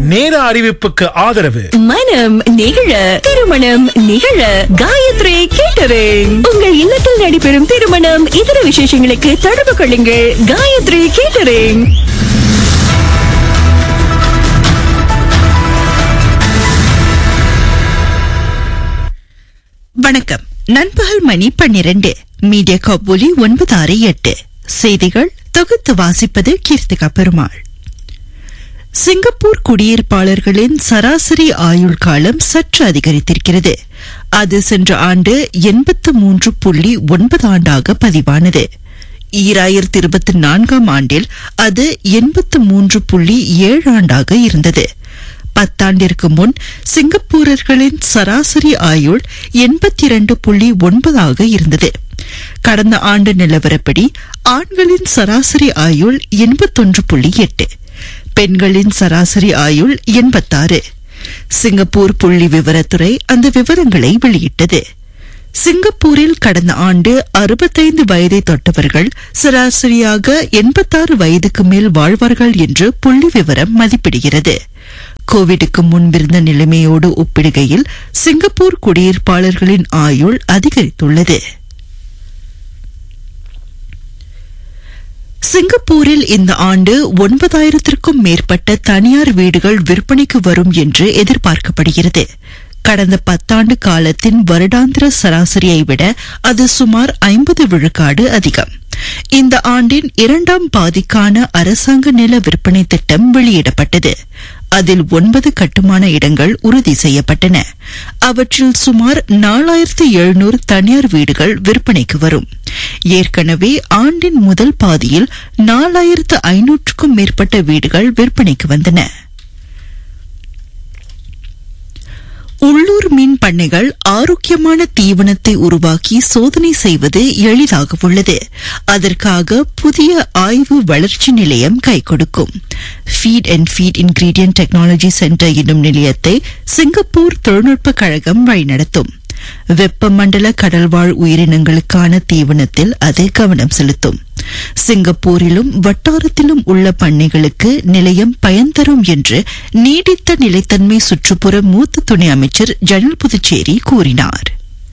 நேர அறிவிப்புக்கு ஆதரவு மனம் நிகழ திருமணம் நிகழ காயத்ரி கேட்டரிங் உங்கள் இல்லத்தில் நடைபெறும் திருமணம் இதர விசேஷங்களுக்கு தொடர்பு கொள்ளுங்கள் காயத்ரி கேட்டரிங் வணக்கம் நண்பகல் மணி பன்னிரண்டு மீடியா காபூலி ஒன்பது ஆறு எட்டு செய்திகள் தொகுத்து வாசிப்பது கீர்த்திகா பெருமாள் சிங்கப்பூர் குடியிருப்பாளர்களின் சராசரி ஆயுள் காலம் சற்று அதிகரித்திருக்கிறது அது சென்ற ஆண்டு எண்பத்து மூன்று புள்ளி ஒன்பது ஆண்டாக பதிவானது ஈராயிரத்தி இருபத்தி நான்காம் ஆண்டில் அது எண்பத்து மூன்று புள்ளி ஏழு ஆண்டாக இருந்தது பத்தாண்டிற்கு முன் சிங்கப்பூரர்களின் சராசரி ஆயுள் எண்பத்தி இரண்டு புள்ளி ஒன்பதாக இருந்தது கடந்த ஆண்டு நிலவரப்படி ஆண்களின் சராசரி ஆயுள் எண்பத்தொன்று புள்ளி எட்டு பெண்களின் சராசரி ஆயுள் எண்பத்தாறு சிங்கப்பூர் புள்ளி விவரத்துறை அந்த விவரங்களை வெளியிட்டது சிங்கப்பூரில் கடந்த ஆண்டு அறுபத்தைந்து வயதை தொட்டவர்கள் சராசரியாக எண்பத்தாறு வயதுக்கு மேல் வாழ்வார்கள் என்று புள்ளி விவரம் மதிப்பிடுகிறது கோவிடுக்கு முன்பிருந்த நிலைமையோடு ஒப்பிடுகையில் சிங்கப்பூர் குடியிருப்பாளர்களின் ஆயுள் அதிகரித்துள்ளது சிங்கப்பூரில் இந்த ஆண்டு ஒன்பதாயிரத்திற்கும் மேற்பட்ட தனியார் வீடுகள் விற்பனைக்கு வரும் என்று எதிர்பார்க்கப்படுகிறது கடந்த பத்தாண்டு காலத்தின் வருடாந்திர சராசரியை விட அது சுமார் ஐம்பது விழுக்காடு அதிகம் இந்த ஆண்டின் இரண்டாம் பாதிக்கான அரசாங்க நில விற்பனை திட்டம் வெளியிடப்பட்டது அதில் ஒன்பது கட்டுமான இடங்கள் உறுதி செய்யப்பட்டன அவற்றில் சுமார் நாலாயிரத்து எழுநூறு தனியார் வீடுகள் விற்பனைக்கு வரும் ஏற்கனவே ஆண்டின் முதல் பாதியில் நாலாயிரத்து ஐநூற்றுக்கும் மேற்பட்ட வீடுகள் விற்பனைக்கு வந்தன உள்ளூர் மீன் பண்ணைகள் ஆரோக்கியமான தீவனத்தை உருவாக்கி சோதனை செய்வது எளிதாக உள்ளது அதற்காக புதிய ஆய்வு வளர்ச்சி நிலையம் கை கொடுக்கும் feed and feed ingredient technology centre என்னும் நிலையத்தை சிங்கப்பூர் தொழில்நுட்ப கழகம் வழிநடத்தும் வெப்பமண்டல கடல்வாழ் உயிரினங்களுக்கான தீவனத்தில் அது கவனம் செலுத்தும் சிங்கப்பூரிலும் வட்டாரத்திலும் உள்ள பண்ணைகளுக்கு நிலையம் பயன் தரும் என்று நீடித்த நிலைத்தன்மை சுற்றுப்புற மூத்த துணை அமைச்சர் ஜனல் புதுச்சேரி கூறினார்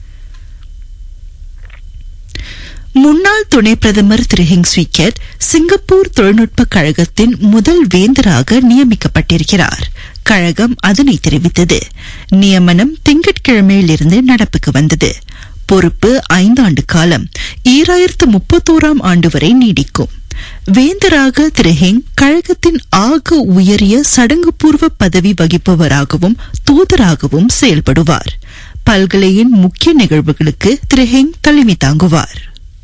முன்னாள் துணை பிரதமர் திரு ஹிங் ஸ்வீக்கெட் சிங்கப்பூர் தொழில்நுட்ப கழகத்தின் முதல் வேந்தராக நியமிக்கப்பட்டிருக்கிறார் கழகம் அதனை தெரிவித்தது நியமனம் திங்கட்கிழமையிலிருந்து நடப்புக்கு வந்தது பொறுப்பு ஐந்தாண்டு காலம் ஈராயிரத்து முப்பத்தோராம் ஆண்டு வரை நீடிக்கும் வேந்தராக திரு ஹிங் கழகத்தின் ஆக உயரிய சடங்குபூர்வ பதவி வகிப்பவராகவும் தூதராகவும் செயல்படுவார் பல்கலையின் முக்கிய நிகழ்வுகளுக்கு திரு ஹிங் தலைமை தாங்குவார்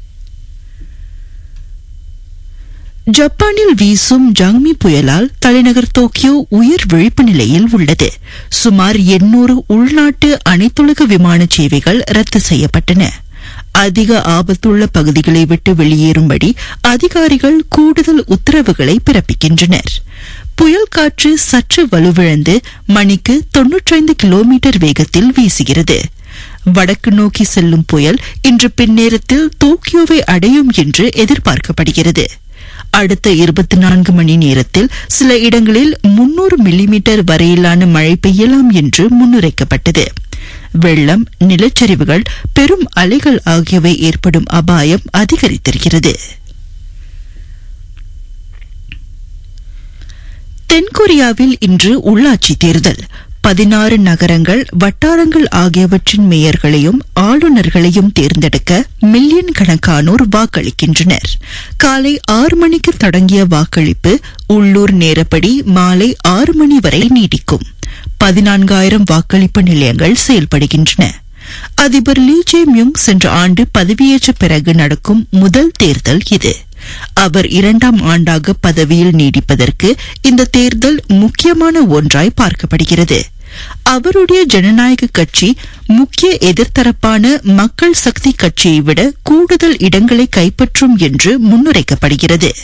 ஜப்பானில் வீசும் ஜாங்மி புயலால் தலைநகர் டோக்கியோ உயர் விழிப்பு நிலையில் உள்ளது சுமார் எண்ணூறு உள்நாட்டு அனைத்துலக விமான சேவைகள் ரத்து செய்யப்பட்டன அதிக ஆபத்துள்ள பகுதிகளை விட்டு வெளியேறும்படி அதிகாரிகள் கூடுதல் உத்தரவுகளை பிறப்பிக்கின்றனர் புயல் காற்று சற்று வலுவிழந்து மணிக்கு தொன்னூற்றைந்து கிலோமீட்டர் வேகத்தில் வீசுகிறது வடக்கு நோக்கி செல்லும் புயல் இன்று பின்னேரத்தில் டோக்கியோவை அடையும் என்று எதிர்பார்க்கப்படுகிறது அடுத்த இருபத்தி நான்கு மணி நேரத்தில் சில இடங்களில் முன்னூறு மில்லிமீட்டர் வரையிலான மழை பெய்யலாம் என்று முன்னுரைக்கப்பட்டது வெள்ளம் நிலச்சரிவுகள் பெரும் அலைகள் ஆகியவை ஏற்படும் அபாயம் அதிகரித்திருக்கிறது தென்கொரியாவில் இன்று உள்ளாட்சி தேர்தல் பதினாறு நகரங்கள் வட்டாரங்கள் ஆகியவற்றின் மேயர்களையும் ஆளுநர்களையும் தேர்ந்தெடுக்க மில்லியன் கணக்கானோர் வாக்களிக்கின்றனர் காலை ஆறு மணிக்கு தொடங்கிய வாக்களிப்பு உள்ளூர் நேரப்படி மாலை ஆறு மணி வரை நீடிக்கும் பதினான்காயிரம் வாக்களிப்பு நிலையங்கள் செயல்படுகின்றன அதிபர் லீ ஜே மியுங் சென்ற ஆண்டு பதவியேற்ற பிறகு நடக்கும் முதல் தேர்தல் இது அவர் இரண்டாம் ஆண்டாக பதவியில் நீடிப்பதற்கு இந்த தேர்தல் முக்கியமான ஒன்றாய் பார்க்கப்படுகிறது அவருடைய ஜனநாயக கட்சி முக்கிய எதிர்த்தரப்பான மக்கள் சக்தி கட்சியை விட கூடுதல் இடங்களை கைப்பற்றும் என்று முன்னுரைக்கப்படுகிறது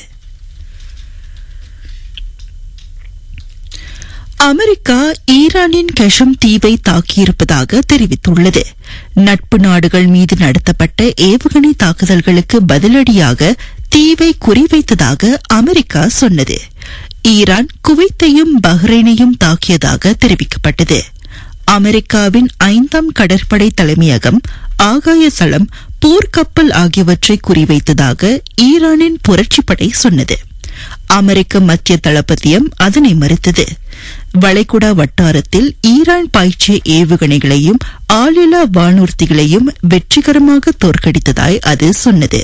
அமெரிக்கா ஈரானின் கெஷம் தீவை தாக்கியிருப்பதாக தெரிவித்துள்ளது நட்பு நாடுகள் மீது நடத்தப்பட்ட ஏவுகணை தாக்குதல்களுக்கு பதிலடியாக தீவை குறிவைத்ததாக அமெரிக்கா சொன்னது ஈரான் குவைத்தையும் பஹ்ரைனையும் தாக்கியதாக தெரிவிக்கப்பட்டது அமெரிக்காவின் ஐந்தாம் கடற்படை தலைமையகம் ஆகாய தளம் போர்க்கப்பல் ஆகியவற்றை குறிவைத்ததாக ஈரானின் புரட்சிப்படை சொன்னது அமெரிக்க மத்திய தளபதியம் அதனை மறுத்தது வளைகுடா வட்டாரத்தில் ஈரான் பாய்ச்சிய ஏவுகணைகளையும் ஆளில்லா வானூர்திகளையும் வெற்றிகரமாக தோற்கடித்ததாய் அது சொன்னது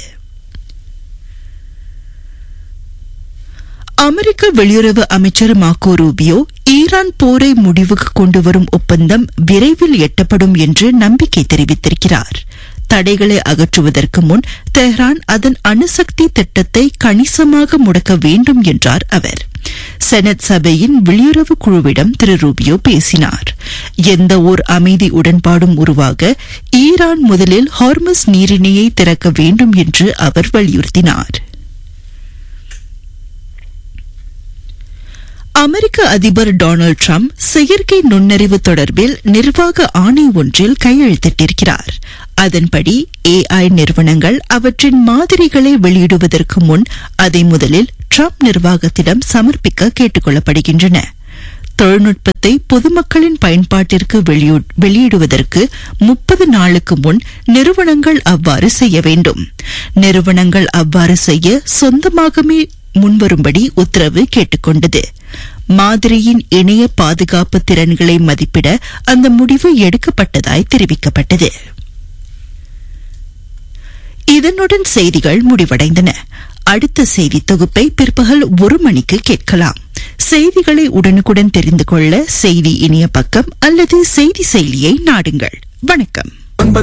அமெரிக்க வெளியுறவு அமைச்சர் மாக்கோ ரூபியோ ஈரான் போரை முடிவுக்கு கொண்டுவரும் ஒப்பந்தம் விரைவில் எட்டப்படும் என்று நம்பிக்கை தெரிவித்திருக்கிறார் தடைகளை அகற்றுவதற்கு முன் தெஹ்ரான் அதன் அணுசக்தி திட்டத்தை கணிசமாக முடக்க வேண்டும் என்றார் அவர் செனட் சபையின் வெளியுறவு குழுவிடம் திரு ரூபியோ பேசினார் எந்த ஓர் அமைதி உடன்பாடும் உருவாக ஈரான் முதலில் ஹார்மஸ் நீரிணையை திறக்க வேண்டும் என்று அவர் வலியுறுத்தினார் அமெரிக்க அதிபர் டொனால்டு டிரம்ப் செயற்கை நுண்ணறிவு தொடர்பில் நிர்வாக ஆணை ஒன்றில் கையெழுத்திட்டிருக்கிறார் அதன்படி ஏஐ நிறுவனங்கள் அவற்றின் மாதிரிகளை வெளியிடுவதற்கு முன் அதை முதலில் டிரம்ப் நிர்வாகத்திடம் சமர்ப்பிக்க கேட்டுக் கொள்ளப்படுகின்றன தொழில்நுட்பத்தை பொதுமக்களின் பயன்பாட்டிற்கு வெளியிடுவதற்கு முப்பது நாளுக்கு முன் நிறுவனங்கள் அவ்வாறு செய்ய வேண்டும் நிறுவனங்கள் அவ்வாறு செய்ய சொந்தமாகவே முன்வரும்படி உத்தரவு கேட்டுக்கொண்டது மாதிரியின் இணைய பாதுகாப்பு திறன்களை மதிப்பிட அந்த முடிவு எடுக்கப்பட்டதாய் தெரிவிக்கப்பட்டது இதனுடன் செய்திகள் முடிவடைந்தன அடுத்த செய்தி தொகுப்பை பிற்பகல் ஒரு மணிக்கு கேட்கலாம் செய்திகளை உடனுக்குடன் தெரிந்து கொள்ள செய்தி இணைய பக்கம் அல்லது செய்தி செயலியை நாடுங்கள் வணக்கம்